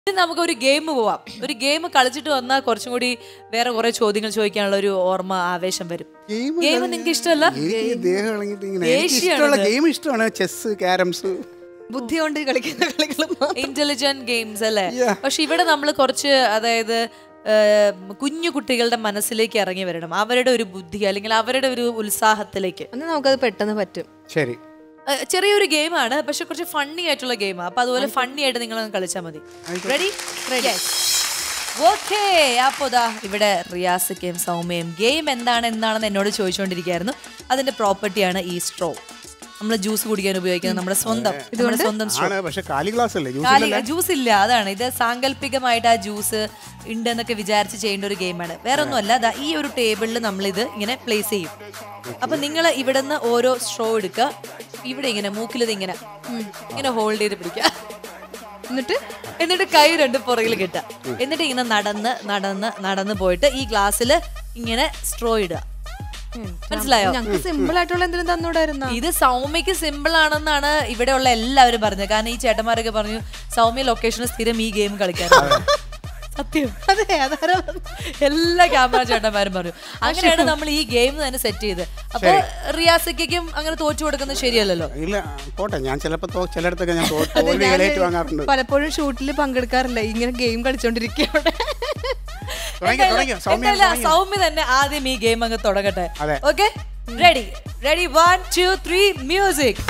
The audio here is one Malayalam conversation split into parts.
ഇനി നമുക്ക് ഒരു ഗെയിം പോവാം ഒരു ഗെയിം കളിച്ചിട്ട് വന്നാൽ കുറച്ചും കൂടി വേറെ കുറെ ചോദ്യങ്ങൾ ചോദിക്കാനുള്ള ഒരു ഓർമ്മ ആവേശം വരും ഗെയിം ഗെയിം നിങ്ങൾക്ക് ഇഷ്ടമല്ല എനിക്ക് ദേഹം ഇളകിയിട്ട് ഇങ്ങനെ എനിക്ക് ദേഷ്യാണ് ഇഷ്ടമുള്ള ഇത്. ഗെയിം ഇഷ്ടമാണ് ചെസ് ക്യാരംസ് ബുദ്ധി കൊണ്ട് കളിക്കുന്ന കളികളും ഇന്റലിജന്റ് ഗെയിംസ് അല്ലേ Yeah. പക്ഷെ ഇവിടെ നമ്മൾ കുറച്ച് അതായത് ആ, കുഞ്ഞു കുട്ടികളുടെ മനസ്സിലേക്ക് ഇറങ്ങി വരണം അവരുടെ ഒരു ബുദ്ധി അല്ലെങ്കിൽ അവരുടെ ഒരു ഉത്സാഹത്തിലേക്ക് അന്ന് നമുക്കത് പെട്ടെന്ന് പറ്റും ശരി ആ, ചെറിയൊരു ഗെയിമാണ് പക്ഷെ കുറച്ച് ഫണ്ണി ആയിട്ടുള്ള ഗെയിമാണ് അപ്പൊ അതുപോലെ ഫണ്ണി ആയിട്ട് നിങ്ങൾ കളിച്ചാൽ മതി റെഡി ഓക്കേ അപ്പോ ദാ ഇവിടെ റിയാസക്കയും സൗമ്യയും ഗെയിം എന്താണ് എന്താണെന്ന് എന്നോട് ചോദിച്ചുകൊണ്ടിരിക്കുകയായിരുന്നു അതിന്റെ പ്രോപ്പർട്ടിയാണ് ഈ സ്ട്രോ നമ്മൾ ജ്യൂസ് കുടിക്കാൻ ഉപയോഗിക്കുന്നത് നമ്മുടെ സ്വന്തം നമ്മുടെ സ്വന്തം സ്ട്രോ ആണ് പക്ഷെ കാലി ഗ്ലാസ് അല്ലേ ജ്യൂസ് കാലി ജ്യൂസ് ഇല്ല അതാണ് ഇത് സാങ്കല്പികമായിട്ട് ആ ജ്യൂസ് ഉണ്ട് എന്നൊക്കെ വിചാരിച്ച് ചെയ്യേണ്ട ഒരു ഗെയിമാണ് വേറെ ഒന്നുമല്ല ദാ ഈ ഒരു ടേബിളിൽ നമ്മൾ ഇത് ഇങ്ങനെ പ്ലേസ് ചെയ്യും അപ്പൊ നിങ്ങൾ ഇവിടുന്ന് ഓരോ സ്ട്രോ എടുക്കുക ഇവിടെ ഇങ്ങനെ മൂക്കിൽ ഇത് ഇങ്ങനെ ഇങ്ങനെ ഹോൾഡ് ചെയ്ത് പിടിക്കുക എന്നിട്ട് എന്നിട്ട് കൈ രണ്ട് പുറകിൽ കിട്ടുക എന്നിട്ട് ഇങ്ങനെ നടന്ന് നടന്ന് നടന്ന് പോയിട്ട് ഈ ഗ്ലാസ്സിൽ ഇങ്ങനെ സ്ട്രോ ഇടുക മനസ്സിലായോ ഞങ്ങൾക്ക് സിമ്പിൾ ആയിട്ടുള്ള എന്തെങ്കിലും തന്നൂടായിരുന്ന ഇത് സൗമ്യക്ക് സിമ്പിൾ ആണെന്നാണ് ഇവിടെയുള്ള എല്ലാവരും പറഞ്ഞത് കാരണം ഈ ചേട്ടന്മാരൊക്കെ പറഞ്ഞു സൗമ്യ ലൊക്കേഷനിൽ സ്ഥിരം ഈ ഗെയിം കളിക്കാറുണ്ട് സത്യം അതെ അതാരാ എല്ലാ ക്യാമറ ചേട്ടന്മാരും പറഞ്ഞു അങ്ങനെയാണ് നമ്മൾ ഈ ഗെയിം തന്നെ സെറ്റ് ചെയ്ത് അപ്പൊ റിയാസയ്ക്കും അങ്ങനെ തോറ്റു കൊടുക്കുന്നത് ശരിയല്ലല്ലോ ഇല്ല പോട്ടെ ഞാൻ ചിലപ്പോ തോ- ചിലയിടത്തൊക്കെ ഞാൻ തോ- തോൽവി വിലയേറ്റ് വാങ്ങാറുണ്ട് പലപ്പോഴും ഷൂട്ടിൽ പങ്കെടുക്കാറില്ല ഇങ്ങനെ ഗെയിം കളിച്ചോണ്ടിരിക്കുക അവിടെ തുടങ്ങി തുടങ്ങി സൗമ്യ എന്തായാലും സൗമ്യ തന്നെ ആദ്യം ഈ ഗെയിം അങ്ങ് തുടങ്ങട്ടെ അതെ. Okay ready ready one two three music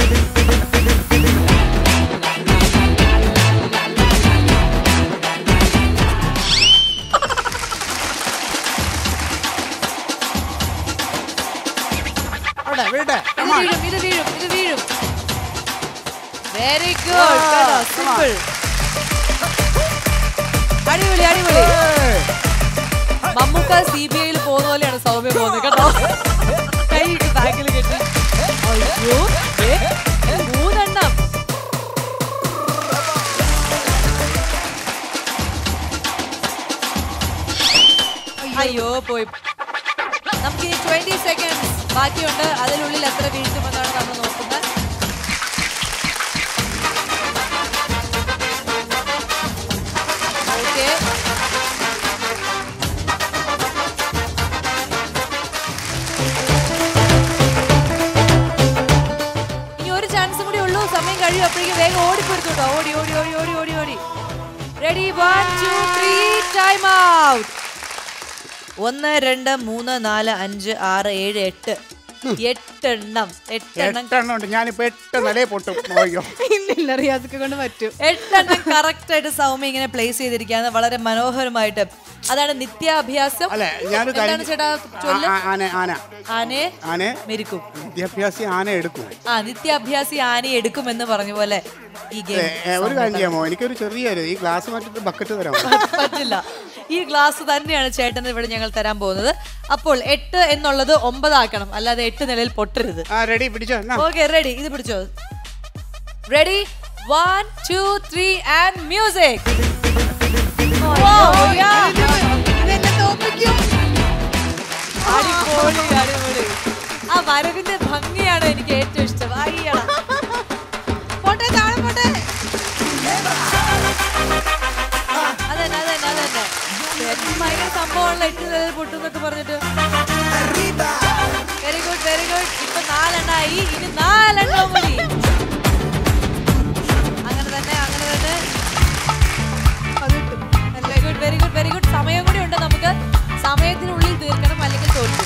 അവിടെ വീട്ടെ ഇത് വീഴും ഇത് വീഴും ഇത് വീഴും വെരി ഗുഡ് സിമ്പിൾ അടിപൊളി അടിപൊളി മമ്മൂക്ക സി ബി ഐയിൽ പോകുന്ന പോലെയാണ് സൗമ്യ പോകുന്നത് കേട്ടോ കൈ ബാക്കിൽ കെട്ടി അയ്യോ ദേ, മൂന്നെണ്ണം അയ്യോ പോയി നമുക്ക് ഈ ട്വന്റി സെക്കൻഡ്സ് ബാക്കിയുണ്ട് അതിനുള്ളിൽ എത്ര വീഴ്ത്തുമെന്നാണ് നമ്മൾ നോക്കുന്നത് ഓക്കെ ഇനി ഒരു ചാൻസും കൂടി ഉള്ളൂ സമയം കഴിയും അപ്പോഴേക്കും വേഗം ഓടിപ്പോരുത്തുട്ടോ ഓടി ഓടി ഓടി ഓടി ഓടി ഓടി ready one two three time out ഒന്ന് രണ്ട് മൂന്ന് നാല് അഞ്ച് ആറ് ഏഴ് എട്ട് എട്ടെണ്ണം എട്ടെണ്ണം എട്ടെണ്ണം ഉണ്ട് ഞാനിപ്പോ എട്ട് നിലയെ പൊട്ടും അയ്യോ ഇല്ലില്ല റിയാസൊക്കെ കൊണ്ട് പറ്റും എട്ടെണ്ണം കറക്റ്റ് ആയിട്ട് സൗമ്യ ഇങ്ങനെ പ്ലേസ് ചെയ്തിരിക്കുകയാണ് വളരെ മനോഹരമായിട്ട് അതാണ് നിത്യാഭ്യാസം അല്ലെ ഞാനൊരു എന്താണ് കാര്യം ചേട്ടാ ചൊല്ല് ആ- ആ- ആന ആന ആനയെ ആന മെരുക്കും വിദ്യാഭ്യാസി ആന എടുക്കും ആ നിത്യാഭ്യാസി ആനയെ എടുക്കുമെന്ന് പറഞ്ഞ പോലെ ഈ ഏ, ഗെയിം ഏ, ഒരു കാര്യം ചെയ്യാമോ എനിക്കൊരു ചെറിയ ഒരു- ഈ ഗ്ലാസ് മാറ്റിട്ട് ബക്കറ്റ് തരാമോ പറ്റില്ല ഈ ഗ്ലാസ് തന്നെയാണ് ചേട്ടന് ഇവിടെ ഞങ്ങൾ തരാൻ പോകുന്നത് അപ്പോൾ എട്ട് എന്നുള്ളത് ഒമ്പതാക്കണം അല്ലാതെ എട്ട് നിലയിൽ പൊട്ടരുത് ആ റെഡി പിടിച്ചോ എന്നാ ഓക്കെ റെഡി ഇത് പിടിച്ചോ ready one two three and music ഇതെന്നെ തോപ്പിക്കും അടിപൊളി അടിപൊളി ആ വരവിന്റെ ഭംഗിയാണ് എനിക്ക് ഏറ്റവും ഇഷ്ടം അയ്യടാ പോട്ടെ താഴെ പോട്ടെ അതന്നെ അതന്നെ അതന്നെ ചേട്ടൻ ഭയങ്കര സംഭവമാണല്ലോ എട്ട് നിലയിൽ പൊട്ടുന്നൊക്കെ പറഞ്ഞിട്ട് വെരി ഗുഡ് വെരി ഗുഡ് ഇപ്പൊ നാലെണ്ണായി ഇനി നാലെണ്ണം മതി അങ്ങനെ തന്നെ അങ്ങനെ തന്നെ very good very good very good സമയം കൂടി ഉണ്ട് നമുക്ക് സമയത്തിനുള്ളിൽ തീർക്കണം അല്ലെങ്കിൽ തോൽക്കും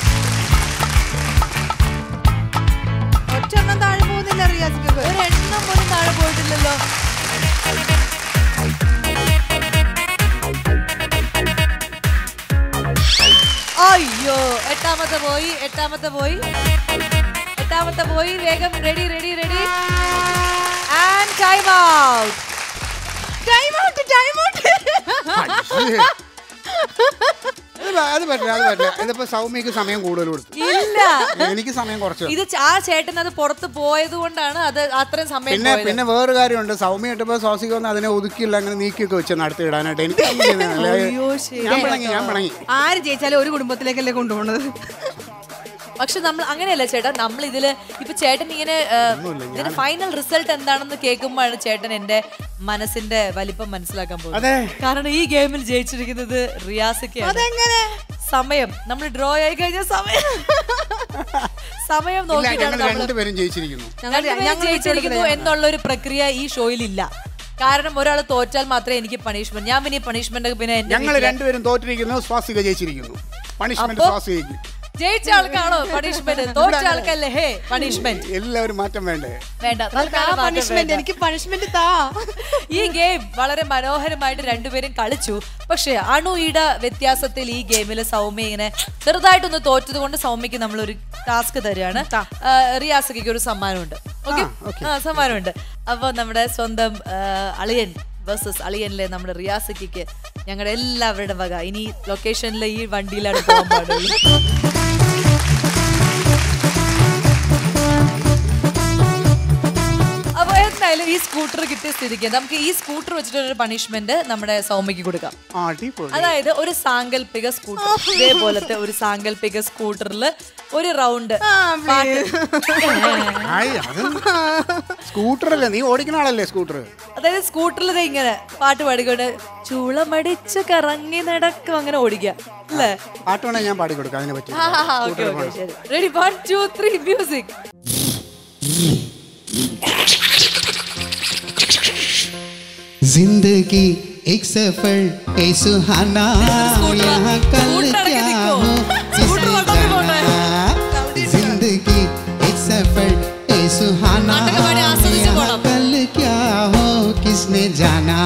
ഒറ്റെണ്ണം താഴെ പോകുന്നില്ല റിയാസിക്കൊക്കെ ഒരു എണ്ണം പോലും താഴെ പോയിട്ടില്ലല്ലോ അയ്യോ എട്ടാമത്തെ പോയി എട്ടാമത്തെ പോയി എട്ടാമത്തെ പോയി വേഗം ready ready ready and time out time out time out അത് പ- അത് പറ്റില്ല അത് പറ്റില്ല ഇതിപ്പോ സൗമ്യക്ക് സമയം കൂടുതൽ കൊടുത്തു ഇല്ല എനിക്ക് സമയം കുറച്ചു ഇത് ച- ആ ചേട്ടൻ അത് പുറത്ത് പോയത് കൊണ്ടാണ് അത് അത്രയും സമയം പിന്നെ പോയത് പിന്നെ വേറൊരു കാര്യമുണ്ട് സൗമ്യ ഇട്ടപ്പോ സ്വാസിക വന്ന് അതിനെ ഒതുക്കിയില്ല അങ്ങനെ നീക്കിയൊക്കെ വെച്ച് നടത്തി ഇടാനായിട്ട് എനിക്ക് അങ്ങനെ ഞാൻ പിണങ്ങി ഞാൻ പിണങ്ങി ആര് ജയിച്ചാലും ഒരു കുടുംബത്തിലേക്കല്ലേ കൊണ്ടുപോകുന്നത് പക്ഷെ നമ്മൾ അങ്ങനെയല്ല ചേട്ടാ നമ്മൾ ഇതില് ഇപ്പൊ ചേട്ടൻ ഇങ്ങനെ ആ, ഇതിന്റെ ഫൈനൽ റിസൾട്ട് എന്താണെന്ന് കേൾക്കുമ്പോഴാണ് ചേട്ടൻ എന്റെ മനസ്സിന്റെ വലിപ്പം മനസ്സിലാക്കാൻ പോകുന്നത് അതെ കാരണം ഈ ഗെയിമിൽ ജയിച്ചിരിക്കുന്നത് റിയാസൊക്കെയാണ് അതെങ്ങനെ സമയം നമ്മൾ ഡ്രോ ആയി കഴിഞ്ഞ സമയം സമയം ഇല്ല നോക്കിയിട്ടാണ് ഞങ്ങൾ നമ്മൾ രണ്ടുപേരും ജയിച്ചിരിക്കുന്നു രണ്ടുപേരും ജയിച്ചിരിക്കുന്നു എന്നുള്ള ഒരു പ്രക്രിയ ഈ ഷോയിൽ ഇല്ല കാരണം ഒരാൾ തോറ്റാൽ മാത്രമേ എനിക്ക് പണിഷ്മെന്റ് ഞാൻ പിന്നെ ഈ പണിഷ്മെന്റ് പിന്നെ എന്റെ ഞങ്ങൾ വീട്ടിലെ- രണ്ടുപേരും തോറ്റിരിക്കുന്നു സ്വാസിക ജയിച്ചിരിക്കുന്നു പണിഷ്മെന്റ് അപ്പോ? സ്വാസികയ്ക്ക് ജയിച്ച ആൾക്കാണോ പണിഷ്മെന്റ് തോറ്റ ആൾക്കല്ലേ ഹേ പണിഷ്മെന്റ് എല്ലാവരും മാറ്റം വേണ്ടേ വേണ്ട ആ തൽക്കാലം മാറ്റം പണിഷ്മെന്റ് വേണ്ട. എനിക്ക് പണിഷ്മെന്റ് താ ഈ ഗെയിം വളരെ മനോഹരമായിട്ട് രണ്ടുപേരും കളിച്ചു പക്ഷെ അണുയുടെ വ്യത്യാസത്തിൽ ഈ ഗെയിമിൽ സൗമ്യ ഇങ്ങനെ ചെറുതായിട്ടൊന്ന് തോറ്റത് കൊണ്ട് സൗമ്യക്ക് നമ്മളൊരു ടാസ്ക് തരികയാണ് ആ, റിയാസയ്ക്ക് ഒരു സമ്മാനമുണ്ട് ഓക്കെ ആ സമ്മാനമുണ്ട് അപ്പോൾ നമ്മുടെ സ്വന്തം ആ, അളിയൻ വേഴ്സസ് അളിയനിലെ നമ്മുടെ റിയാസയ്ക്ക് ഞങ്ങളുടെ എല്ലാവരുടെ വക ഇനി ലൊക്കേഷനിലെ ഈ വണ്ടിയിലാണ് പോകാൻ പാടുള്ളൂ അപ്പൊ എന്തായാലും ഈ സ്കൂട്ടർ കിട്ടിയ സ്ഥിതിക്ക് നമുക്ക് ഈ സ്കൂട്ടർ വെച്ചിട്ട് ഒരു പണിഷ്മെന്റ് നമ്മുടെ സൗമ്യക്ക് കൊടുക്കാം ആ അടിപൊളി അതായത് ഒരു സാങ്കല്പിക സ്കൂട്ടർ ഇതേപോലത്തെ ഒരു സാങ്കല്പിക സ്കൂട്ടറിൽ ഒരു റൗണ്ട് ആയി, അത് സ്കൂട്ടറല്ലേ നീ ഓടിക്കുന്ന ആളല്ലേ സ്കൂട്ടർ അതായത് സ്കൂട്ടറിൽ ഇത് ഇങ്ങനെ പാട്ട് പാടിക്കൊണ്ട് ചൂളമടിച്ച് കറങ്ങി നടക്കും അങ്ങനെ ഓടിക്കുക അല്ലേ പാട്ട് വേണേ ഞാൻ പാടി കൊടുക്കാം അതിനെ പറ്റി ഓക്കെ ഓക്കെ ശരി ready one two three music जिंदगी एक सफर ए सुहाना स्कूटर- यहाँ कल स्कूटर के क्या दिखो। हो स्कूटर किसने वाला भी बोल रहा जाना जिंदगी एक सफर ए सुहाना नाटक वाले आस्वादिച്ച് यहाँ പോണം. कल क्या हो किसने जाना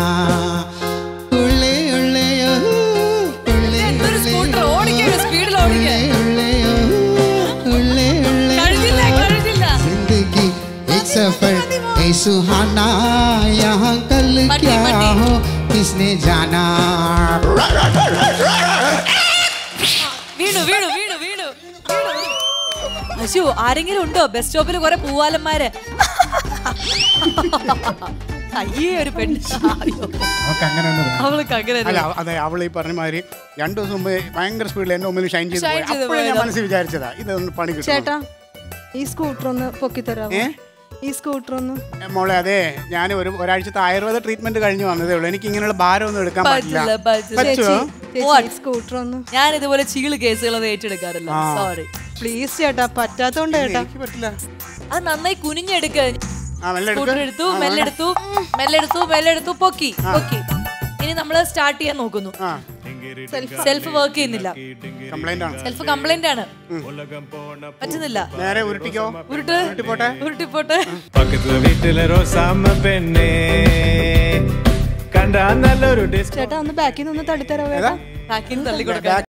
उड़े उड़े ओ, उड़े എന്തൊരു उड़े സ്കൂട്ടർ ओ, ഓടിക്കുക സ്പീഡിൽ ഓടിക്കുക उड़े उड़े ओ, उड़े उड़े കഴിഞ്ഞില്ല കഴിഞ്ഞില്ല जिंदगी एक सफर ए सुहाना यहाँ कल मटी, क्या मटी। हो किसने जाना വീണു വീണു വീണു വീണു അശു ആരെങ്കിലും ഉണ്ടോ ബസ് സ്റ്റോപ്പിൽ കുറെ പൂവാലന്മാര് അയ്യേ ഒരു പെണ്ണ് അയ്യോ, നമുക്ക് അങ്ങനെ ഒന്ന് വേണം. അവൾക്ക് അങ്ങനെ അല്ല അതെ അവൾ ഈ പറഞ്ഞ മാതിരി രണ്ടു ദിവസം മുമ്പ് ഭയങ്കര സ്പീഡിൽ എന്റെ മുമ്പിൽ ഷൈൻ ചെയ്ത് Shine പോയി ചെയ്ത് അപ്പോഴേ ഞാൻ പോയതാ. മനസ്സിൽ വിചാരിച്ചതാ ഇതൊന്ന് പണി കിട്ടും ചേട്ടാ ഈ സ്കൂട്ടർ ഒന്ന് പൊക്കി തരാമോ ഏ? ഈ സ്കൂട്ടർ ഒന്ന് മോളെ അതെ ഞാൻ ഒരു ഒരാഴ്ചത്തെ ആയുർവേദ ട്രീറ്റ്മെന്റ് കഴിഞ്ഞ് വന്നതേ ഉള്ളൂ എനിക്ക് ഇങ്ങനെയുള്ള ഭാരം ഒന്നും എടുക്കാൻ പറ്റില്ല, പറ്റില്ല പറ്റില്ല. പറ്റുമോ What? ചേച്ചി സ്കൂട്ടർ ഒന്ന് ഞാൻ ഇതുപോലെ ചീള് കേസുകളൊന്നും ഏറ്റെടുക്കാറില്ല സോറി പ്ലീസ് ചേട്ടാ പറ്റാത്തോണ്ട് ചേട്ടാ എനിക്ക് പറ്റില്ല അത് നന്നായി കുനിഞ്ഞെടുക്ക ആ മെല്ലെ സ്കൂട്ടർ എടുക്ക്. എടുത്തു ആ, മെല്ലെടുത്തു മെല്ലെടുത്തു മെല്ലെടുത്തു പൊക്കി പൊക്കി ഇനി നമ്മൾ സ്റ്റാർട്ട് ചെയ്യാൻ നോക്കുന്നു ആ സെൽഫ് വർക്ക് ചെയ്യുന്നില്ല കംപ്ലൈന്റ് ആണ് സെൽഫ് കംപ്ലൈന്റ് ആണ് പറ്റുന്നില്ല നേരെ ഉരുട്ടിക്കോ ഉരുട്ട് ഉരുട്ടിപ്പോട്ടെ ഉരുട്ടിപ്പോട്ടെ പക്കത്തെ വീട്ടിലെ റോസാമ്മ പെണ്ണേ കണ്ടാ നല്ലൊരു ഡിസ്കോ ചേട്ടാ ഒന്ന് ബാക്കിൽ നിന്ന് തടുത്തരാവോ ചേട്ടാ ബാക്കിൽ തള്ളി കൊടുക്കാം